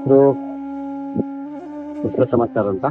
ಹೆಸರು ಉತ್ತರ ಸಮಾಚಾರ ಅಂತ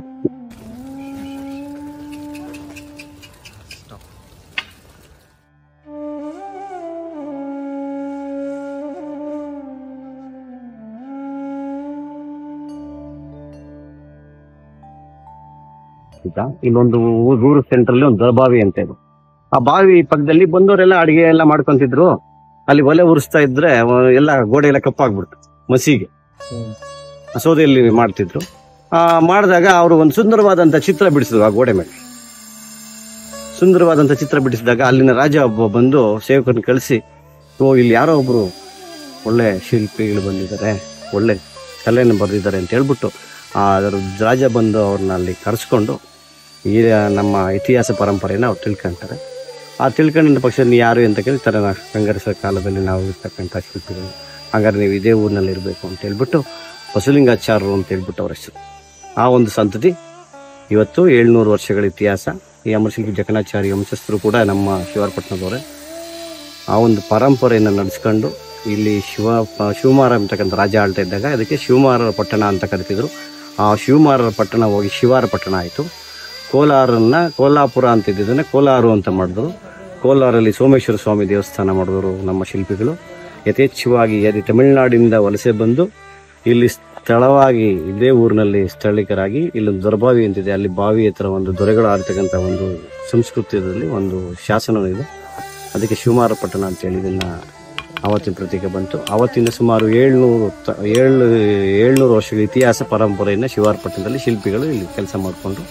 ಆಯ್ತಾ ಇಲ್ಲೊಂದು ಊ- ಊರು ಸೆಂಟ್ರಲ್ಲಿ ಒಂದು ದಳಬಾವಿ ಅಂತ ಇದೆ ಆ ಬಾವಿ ಪಕ್ಕದಲ್ಲಿ ಬಂದವರೆಲ್ಲ ಅಡಿಗೆ ಎಲ್ಲ ಮಾಡ್ಕೊಂತಿದ್ರು ಅಲ್ಲಿ ಒಲೆ ಉರಿಸ್ತಾ ಇದ್ರೆ ಅವ- ಎಲ್ಲ ಗೋಡೆ ಎಲ್ಲ ಕಪ್ಪಾಗ್ಬಿಡ್ತು ಮಸಿಗೆ ಸೌದೆಯಲ್ಲಿ ಮಾಡ್ತಿದ್ರು ಆ ಮಾಡಿದಾಗ ಅವರು ಒಂದು ಸುಂದರವಾದಂತ ಚಿತ್ರ ಬಿಡಿಸಿದ್ರು ಆ ಗೋಡೆ ಮೇಲೆ ಸುಂದರವಾದಂತ ಚಿತ್ರ ಬಿಡಿಸಿದಾಗ ಅಲ್ಲಿನ ರಾಜ ಒಬ್ಬ ಬಂದು ಸೇವಕರನ್ನ ಕಳಿಸಿ ಓ ಇಲ್ಲಿ ಯಾರೋ ಒಬ್ರು ಒಳ್ಳೆ ಶಿಲ್ಪಿಗಳು ಬಂದಿದ್ದಾರೆ ಒಳ್ಳೆ ಕಲೆಯನ್ನು ಬರೆದಿದ್ದಾರೆ ಅಂತ ಹೇಳ್ಬಿಟ್ಟು ಆ ಅದರ ರಾಜ ಬಂದು ಅವ್ರನ್ನ ಅಲ್ಲಿ ಕರೆಸ್ಕೊಂಡು ಈ ನಮ್ಮ ಇತಿಹಾಸ ಪರಂಪರೆನ ಅವ್ರು ತಿಳ್ಕೊಂತಾರೆ ಆ ತಿಳ್ಕೊಂಡ ಪಕ್ಷ ನೀವು ಯಾರು ಅಂತ ಕೇಳ್ತಾರೆ ನಾ ಕಂಗರಿಸೋ ಕಾಲದಲ್ಲಿ ನಾವು ಇರ್ತಕ್ಕಂಥ ಶಿಲ್ಪಿಗಳು ಹಾಗಾದ್ರೆ ನೀವು ಇದೇ ಊರಿನಲ್ಲಿ ಇರಬೇಕು ಅಂತ ಹೇಳ್ಬಿಟ್ಟು ಬಸವಲಿಂಗಾಚಾರ್ಯರು ಅಂತ ಹೇಳ್ಬಿಟ್ಟು ಅವ್ರ ಹೆಸರು ಆ ಒಂದು ಸಂತತಿ ಇವತ್ತು ಏಳ್ನೂರು ವರ್ಷಗಳ ಇತಿಹಾಸ ಈ ಅಮರಶಿಲ್ಪಿ ಜಕಣಾಚಾರಿ ವಂಶಸ್ಥರು ಕೂಡ ನಮ್ಮ ಶಿವಾರಪಟ್ಟಣದವರೇ ಆ ಒಂದು ಪರಂಪರೆಯನ್ನು ನಡೆಸ್ಕೊಂಡು ಇಲ್ಲಿ ಶಿವ ಪ- ಶಿವಮಾರ ಅಂತಕ್ಕಂಥ ರಾಜ ಆಳ್ತಾ ಇದ್ದಾಗ ಅದಕ್ಕೆ ಶಿವಮಾರರ ಪಟ್ಟಣ ಅಂತ ಕರಿತಿದ್ರು ಆ ಶಿವಮಾರರ ಪಟ್ಟಣ ಹೋಗಿ ಶಿವಾರ ಪಟ್ಟಣ ಆಯಿತು ಕೋಲಾರನ್ನ ಕೋಲಾಪುರ ಅಂತ ಇದ್ದಿದ್ದನ್ನ ಕೋಲಾರು ಅಂತ ಮಾಡಿದ್ರು ಕೋಲಾರಲ್ಲಿ ಸೋಮೇಶ್ವರ ಸ್ವಾಮಿ ದೇವಸ್ಥಾನ ಮಾಡಿದ್ರು ನಮ್ಮ ಶಿಲ್ಪಿಗಳು ಯಥೇಚ್ಛವಾಗಿ ಯದಿ ತಮಿಳುನಾಡಿನಿಂದ ವಲಸೆ ಬಂದು ಇಲ್ಲಿ ಸ್ಥಳವಾಗಿ ಇದೇ ಊರಿನಲ್ಲಿ ಸ್ಥಳೀಕರಾಗಿ ಇಲ್ಲೊಂದು ದೊರಬಾವಿ ಅಂತಿದೆ ಅಲ್ಲಿ ಬಾವಿ ಹತ್ರ ಒಂದು ದೊರೆಗಳು ಆಡ್ತಕ್ಕಂಥ ಒಂದು ಸಂಸ್ಕೃತಿಯಲ್ಲಿ ಒಂದು ಶಾಸನ ಇದೆ ಅದಕ್ಕೆ ಶಿವಮಾರ ಪಟ್ಟಣ ಅಂತೇಳಿ ಇದನ್ನ ಆವತ್ತಿನ ಪ್ರತೀಕ ಬಂತು ಆವತ್ತಿಂದ ಸುಮಾರು ಏಳ್ನೂರು ತ- ಏಳು ಏಳ್ನೂರು ವರ್ಷಗಳ ಇತಿಹಾಸ ಪರಂಪರೆಯನ್ನು ಶಿವಾರ ಪಟ್ಟಣದಲ್ಲಿ ಶಿಲ್ಪಿಗಳು ಇಲ್ಲಿ ಕೆಲಸ ಮಾಡಿಕೊಂಡು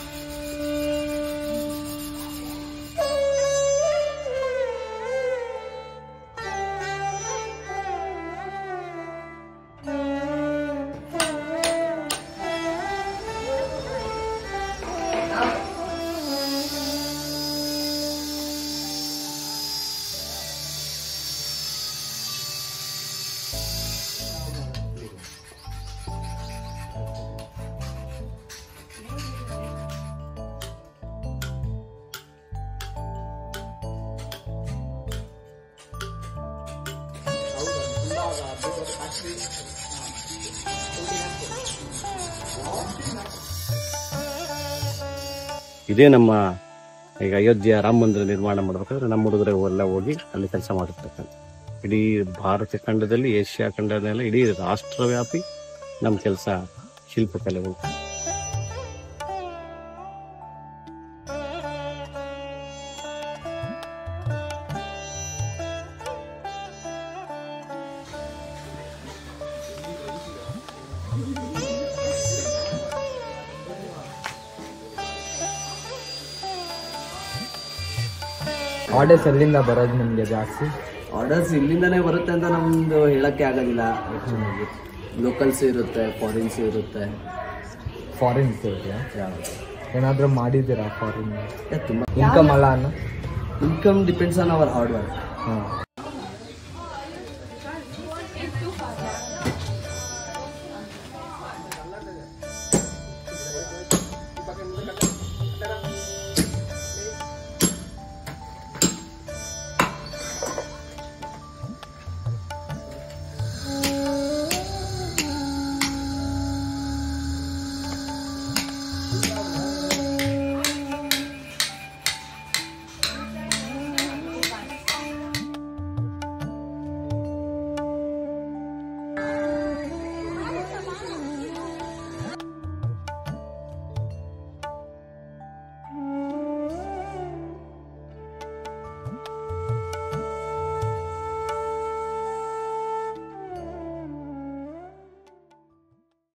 ಇದೇ ನಮ್ಮ ಈಗ ಅಯೋಧ್ಯೆ ರಾಮ ಮಂದಿರ ನಿರ್ಮಾಣ ಮಾಡ್ಬೇಕಾದ್ರೆ ನಮ್ಮ ಹುಡುಗರು ಎಲ್ಲ ಹೋಗಿ ಅಲ್ಲಿ ಕೆಲಸ ಮಾಡಿರ್ತಕ್ಕಂಥ ಇಡೀ ಭಾರತ ಖಂಡದಲ್ಲಿ ಏಷ್ಯಾ ಖಂಡದಲ್ಲ ಇಡೀ ರಾಷ್ಟ್ರವ್ಯಾಪಿ ನಮ್ಮ ಕೆಲಸ ಶಿಲ್ಪಕಲೆಗಳು ಆರ್ಡರ್ಸ್ ಎಲ್ಲಿಂದ ಬರೋದು ನಿಮಗೆ ಜಾಸ್ತಿ ಆರ್ಡರ್ಸ್ ಇಲ್ಲಿಂದನೇ ಬರುತ್ತೆ ಅಂತ ನಮ್ದು ಹೇಳಕ್ಕೆ ಆಗೋದಿಲ್ಲ ಲೋಕಲ್ಸ್ ಇರುತ್ತೆ ಫಾರಿನ್ಸ್ ಇರುತ್ತೆ ಫಾರಿನ್ಸ್ ಇದೆಯಾ ಏನಾದರೂ ಮಾಡಿದ್ದೀರಾ ಫಾರಿನ್ ತುಂಬ ಇನ್ಕಮ್ ಅಲ್ಲ ಅನ್ನೋ ಇನ್ಕಮ್ ಡಿಪೆಂಡ್ಸ್ ಆನ್ ಅವರ್ ಹಾರ್ಡ್ ವರ್ಕ್ ಹಾಂ